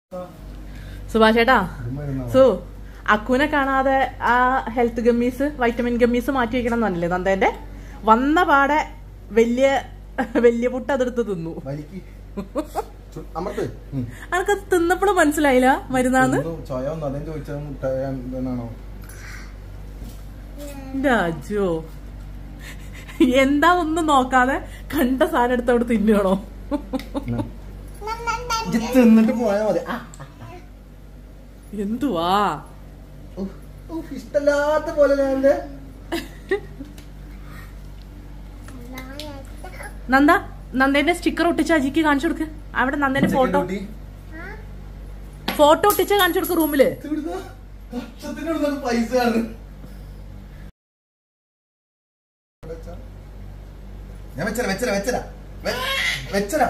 സുഭാഷ് ചേട്ടാ സു അക്കുവിനെ കാണാതെ ആ ഹെൽത്ത് ഗമ്മീസ് വൈറ്റമിൻ ഗമ്മീസ് മാറ്റി വെക്കണം എന്നല്ലേ നന്ദേന്റെ വന്ന പാടെ വലിയ വലിയ പുട്ട് അതെടുത്ത് തിന്നു വലിക്ക് ചു- അമർത്ത് ഉം. അനക്കത് തിന്നപ്പോഴും മനസ്സിലായില്ല മരുന്നാന്ന് തിന്നു. ചോയ വന്നു അതേ ചോദിച്ചത് മുട്ടായ എന്നാണോ രാജോ എന്താ ഒന്നും നോക്കാതെ കണ്ട സാധനം എടുത്ത് അവിടെ തിന്നണോ ഇജ്ജ് തിന്നിട്ട് പോയാ മതി ആ, എന്തുവാ ഉഫ്, ഉഫ്, ഇഷ്ടല്ലാത്ത പോലെ ഞാൻ നന്ദ നന്ദേന്റെ സ്റ്റിക്കർ ഒട്ടിച്ച് അജിക്ക് കാണിച്ചു കൊടുക്ക് അവിടെ നന്ദേന്റെ ഫോട്ടോ ഫോട്ടോ ഒട്ടിച്ച് കാണിച്ചു കൊടുക്ക് റൂമില് പൈസ ഞാൻ വെച്ചരാ വെച്ചരാ വെച്ചരാ വെ- വെച്ചരാ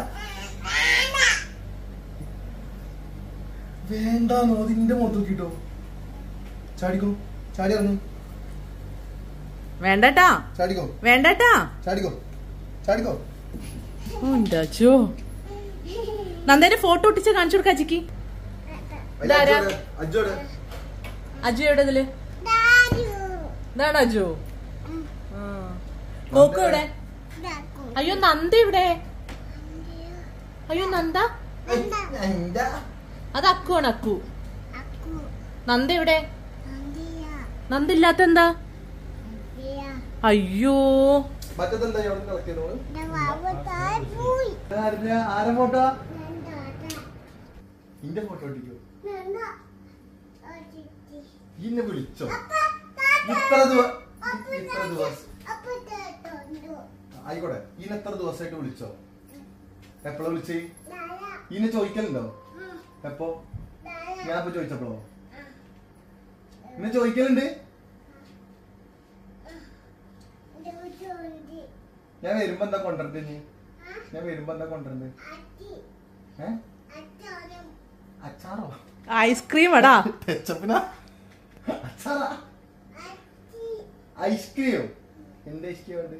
വേണ്ടാന്നോ അതിന്റെ മുഖത്ത് നോക്കിട്ടോ ചാടിക്കോ ചാടി ഇറങ്ങും വേണ്ടട്ടാ ചാടിക്കോ വേണ്ടട്ടാ ചാടിക്കോ ചാടിക്കോ ഉണ്ടാച്ചോ നന്ദേന്റെ ഫോട്ടോ ഒട്ടിച്ച് കാണിച്ചു കൊടുക്ക അജിക്ക് ഇതാരാ? അജോടെ അജു എവിടെ ഇതില് ഇതാണ് അജു ആ. കോക്കു എവിടെ അയ്യോ നന്ദ ഇവിടെ അയ്യോ നന്ദ അത് അക്കു ആണ് അക്കു നന്ദ എവിടെ നന്ദ ഇല്ലാത്ത എന്താ അയ്യോ മറ്റേതെന്താ അവിടെ കളക്ട് ചെയ്തോളൂ ആരെ ഫോട്ടോ ഇന്റെ ഫോട്ടോ ഒട്ടിക്കോ ഇന്നെ വിളിച്ചോ ഇത്ര ദിവസം ഇത്ര ദിവസം ആയിക്കോട്ടെ ഇന്ന് എത്ര ദിവസമായിട്ട് വിളിച്ചോ എപ്പോഴാ വിളിച്ചേ ഇന്നെ ചോദിക്കലുണ്ടോ എപ്പോ ഞാൻ ഇപ്പൊ ചോദിച്ചപ്പോഴോ ഇന്നെ ചോദിക്കലുണ്ട് ഞാൻ വരുമ്പോ എന്താ കൊണ്ടുവരണ്ടേ നീ ഞാൻ വരുമ്പോ എന്താ കൊണ്ടുവരണ്ടേ ഏ അച്ചാറോ ഐസ്ക്രീം എടാ പെച്ചപ്പിന അച്ചാറാ ഐസ്ക്രീം എന്ത് ഐസ്ക്രീം വേണ്ട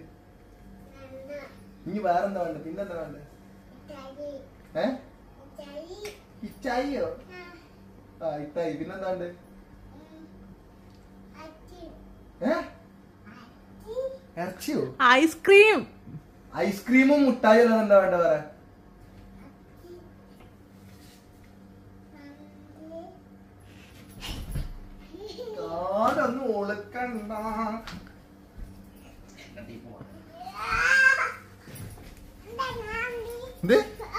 ഇനി വേറെന്താ വേണ്ട പിന്നെന്താ വേണ്ട ഏ ഇച്ചായിയോ ആ ഇട്ടായി പിന്നെന്താ വേണ്ട ഏ ഇറച്ചിയോ ഐസ്ക്രീം ഐസ്ക്രീമും മുട്ടായി അല്ലാതെ എന്താ വേണ്ട വേറെ കാലൊന്നും ഒളുക്കണ്ട ഇത്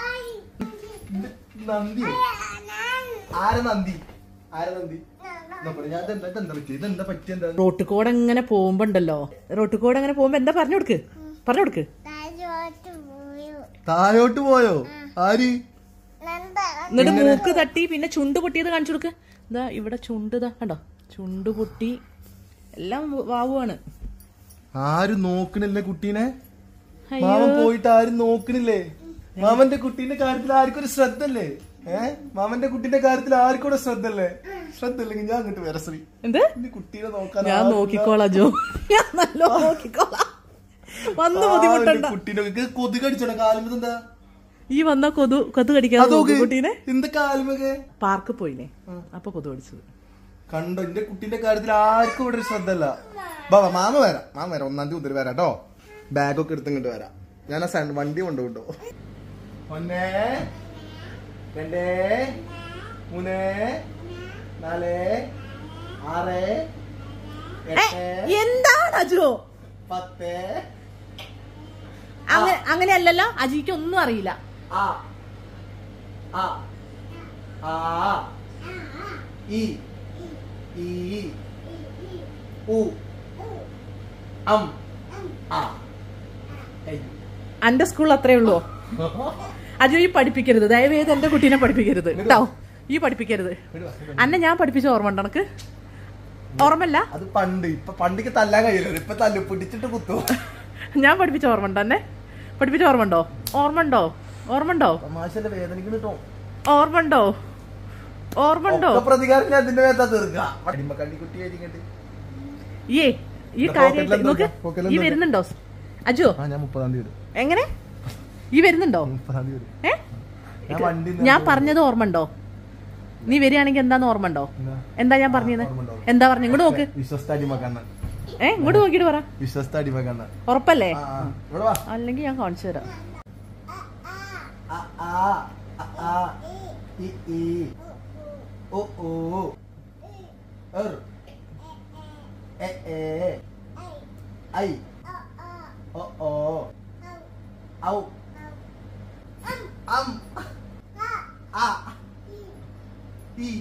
നന്ദിയോ ആരെ നന്ദി ആരെ നന്ദി എന്നാ പറ, ഞാൻ ഇതെന്താ ഇതെന്താ പറ്റി ഇതെന്താ പറ്റിയെന്താ റോട്ട് കൂടെ ഇങ്ങനെ പോകുമ്പോ ഉണ്ടല്ലോ റോട്ട് കൂടെ ഇങ്ങനെ പോകുമ്പോ എന്താ പറഞ്ഞു കൊടുക്ക് പറഞ്ഞു കൊടുക്ക് താഴോട്ട് പോയോ ആര് എന്നിട്ട് മൂക്ക് തട്ടി പിന്നെ ചുണ്ട് പൊട്ടിയത് കാണിച്ചു കൊടുക്ക് ഇതാ ഇവിടെ ചുണ്ട് ഇതാ കണ്ടോ ചുണ്ട് പൊട്ടി എല്ലാം വാവുവാണ് ആരും നോക്കണില്ലേ കുട്ടീനെ അയ്യോ. മാമൻ പോയിട്ട് ആരും നോക്കണില്ലേ മാമന്റെ കുട്ടീന്റെ കാര്യത്തിൽ ആർക്കും ഒരു ശ്രദ്ധ അല്ലേ ഏ മാമന്റെ കുട്ടീന്റെ കാര്യത്തിൽ ആർക്കും ഒരു ശ്രദ്ധ അല്ലേ ശ്രദ്ധ ഇല്ലെങ്കിൽ ഞാൻ അങ്ങോട്ട് വരാം ശ്രീ എന്ത് ഇനി കുട്ടീനെ നോക്കാൻ ഞാൻ ആരുമില്ല. നോക്കിക്കോളാം ജോ ഞാൻ നല്ല നോക്കിക്കോളാം വന്ന് ആ, ബുദ്ധിമുട്ടണ്ട എന്റെ കുട്ടീനെ ഇത് കൊതുക് അടിച്ചോടെ കാലുമ്പോ എന്താ ഈ വന്ന കൊതു കൊതു കടിക്കാതെ അതോക്ക് നോക്ക് കുട്ടീനെ എന്ത് കാലുമൊക്കെ പാർക്ക് പോയില്ലേ അപ്പൊ കൊതു കടിച്ചത് കണ്ടോ എന്റെ കുട്ടീന്റെ കാര്യത്തിൽ ആർക്കും ഇവിടെ ഒരു ശ്രദ്ധ അല്ല ബാബാ മാമ വരാം മാമ വരാം ഒന്നാം തീയതി മുതൽ വരാം കേട്ടോ ബാഗൊക്കെ എടുത്ത് ഇങ്ങോട്ട് വരാം ഞാൻ ആ സൺ- വണ്ടി കൊണ്ടുപോട്ടോ ഒന്നേ രണ്ടേ മൂന്നേ നാലേ ആറ് എട്ട് എന്താണ് അജോ പത്ത് അങ്ങനെ അങ്ങനെയല്ലല്ലോ അജിക്ക് ഒന്നും അറിയില്ല ആ ആ ആ ഇ ഈ ഉ അം ആ ഐ. എന്റെ സ്കൂളിൽ അത്രേ ഉള്ളൂ അജു ഈ പഠിപ്പിക്കരുത് ദയവേത് എന്റെ കുട്ടീനെ പഠിപ്പിക്കരുത് കേട്ടോ ഈ പഠിപ്പിക്കരുത് ഇങ്ങട് വാ, ഇങ്ങട് വാ. അന്നെ ഞാൻ പഠിപ്പിച്ച ഓർമ്മ ഉണ്ടോ എനക്ക് ഓർമ്മല്ല അത് പണ്ട് ഇപ്പൊ പണ്ടിക്ക് തല്ലാൻ കഴിയില്ല ഇപ്പൊ തല്ലു പിടിച്ചിട്ട് കുത്തു ഞാൻ പഠിപ്പിച്ച ഓർമ്മ ഉണ്ടോ എന്നെ പഠിപ്പിച്ച ഓർമ്മ ഉണ്ടോ ഓർമ്മ ഉണ്ടോ ഓർമ്മ ഉണ്ടോ തമാശന്റെ വേദനക്ക് കിട്ടും ഓർമ്മ ഉണ്ടോ ഓർമ്മ ഉണ്ടോ പ്രതികാരം ഞാൻ അതിന്റെ മേത്താ തീർക്കാം അടിമക്കണ്ടി കുട്ടി ആയിരിക്കട്ടെ ഈ ഈ ഇതാ കാര്യമായിട്ട് പോക്കറ്റിലെന്താ നോക്ക് പോക്കറ്റിലെന്താ? ഈ വരുന്നുണ്ടോ അജു ആ ഞാൻ മുപ്പതാം തീയതി വരും എങ്ങനെ ഈ വരുന്നുണ്ടോ മുപ്പതാം തീയതി വരും ഏ ഞാൻ വണ്ടി ഞാൻ പറഞ്ഞത് ഓർമ്മ ഉണ്ടോ നീ വരികയാണെങ്കിൽ എന്താന്ന് ഓർമ്മ ഉണ്ടോ എന്താ? എന്താ ഞാൻ പറഞ്ഞത് ഓർമ്മയുണ്ടോ? എന്താ പറഞ്ഞു ഇങ്ങോട്ട് നോക്ക് വിശ്വസ്ത അടിമക്കണ്ണ ഏ ഇങ്ങോട്ട് നോക്കിയിട്ട് പറ വിശ്വസ്ത അടിമക്കണ്ണ ഉറപ്പല്ലേ ആ, ആ. ഇവിടെ വാ അല്ലെങ്കിൽ ഞാൻ കാണിച്ചു തരാം ആ, ആ, ആ, ആ, ഇ, ഈ, ഉ, ഊ, ഇർ, എ, ഏ, ഐ, ഒ, ഓ, ഔ, അം, ആ, ഇ.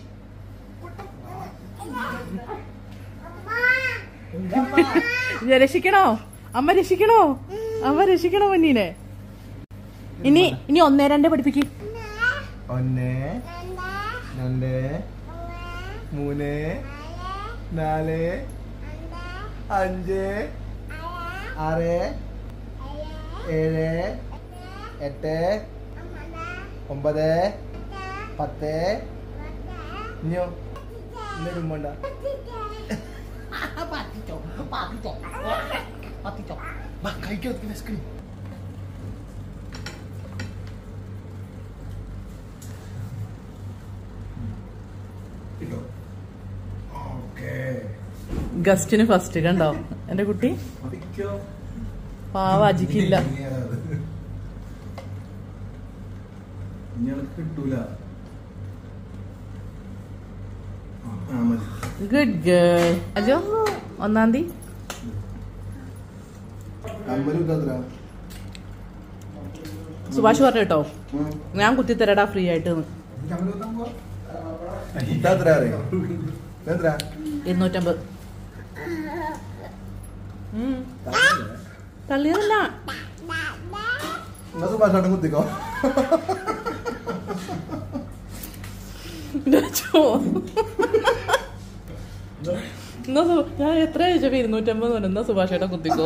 ഞാൻ രക്ഷിക്കണോ അമ്മ രക്ഷിക്കണോ അമ്മ രക്ഷിക്കണോ മന്നീനെ ഇനി ഇനി ഒന്നേ രണ്ട് പഠിപ്പിക്ക് ഒന്ന് രണ്ട് മൂന്ന് നാല് അഞ്ച് ആറ് ഏഴ് എട്ട് ഒമ്പത് പത്ത് ഇനിയോ ഇന്നൊരു ഉമ്മണ്ട കഴിക്കോ വിശക്കണി ഗസ്റ്റിന് ഫസ്റ്റ് കണ്ടോ എന്റെ കുട്ടി പാവ അജിക്കില്ല ഇനി കിട്ടൂല ആ മതി ഗുഡ് ഗേൾ അജോ ഒന്നാം തീയതി അമ്പലം ഇതാ സുഭാഷ് പറഞ്ഞു കേട്ടോ ഞാൻ കുത്തിത്തരടാ ഫ്രീ ആയിട്ട് ഇതാത്ര അറിയോ എത്ര ഇരുന്നൂറ്റമ്പത് ഉം. തള്ളിയതല്ല എന്നാ സുഭാഷാട്ടം കുത്തിക്കോ ചോ. എന്നാ സു- ഞാൻ എത്ര ചോദിച്ചപ്പോ ഇരുന്നൂറ്റമ്പത് പറഞ്ഞു എന്നാ സുഭാഷേട്ടാ കുത്തിക്കോ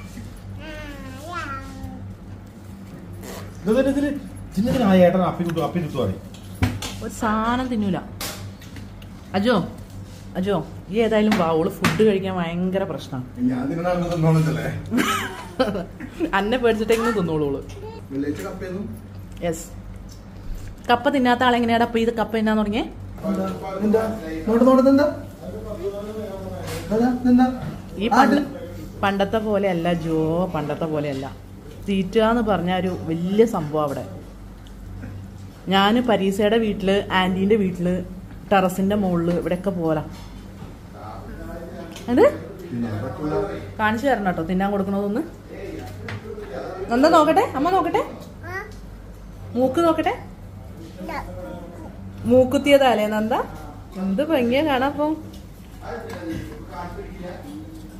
ചിന്നതിന് ആ ഏട്ടൻ അപ്പി കുത്തു അപ്പി കുത്തു പറയും ഒരു സാധനം തിന്നൂല അജോ അജോ ഈ ഏതായാലും വാ ഓള് ഫുഡ് കഴിക്കാൻ ഭയങ്കര പ്രശ്നമാണ് ഞാൻ നിന്നെ തന്നോളല്ലേ അന്നെ പേടിച്ചിട്ടെങ്കിലും തിന്നോളൂ ഓള് വെള്ളിയാഴ്ച കപ്പയൊന്നും യെസ് കപ്പ തിന്നാത്ത ആളെങ്ങനെയാടാ അപ്പൊ ഇത് കപ്പ തിന്നാൻ തുടങ്ങിയേ എന്താ നോട്ട് നോട്ട് എന്താ എന്താ ഈ പണ്ട് പണ്ടത്തെ പോലെയല്ല ജോ പണ്ടത്തെ പോലെയല്ല തീറ്റ എന്ന് പറഞ്ഞ ഒരു വലിയ സംഭവം അവിടെ ഞാൻ പരീസയുടെ വീട്ടില് ആന്റീന്റെ വീട്ടില് ടെറസിന്റെ മുകളില് ഇവിടെയൊക്കെ പോരാ അത് കാണിച്ചു തരണം കേട്ടോ തിന്നാൻ കൊടുക്കണതൊന്ന് എന്താ നോക്കട്ടെ അമ്മ നോക്കട്ടെ മൂക്ക് നോക്കട്ടെ മൂക്കുത്തിയതാലേ നന്ദ എന്ത് ഭംഗിയാ കാണാപ്പോ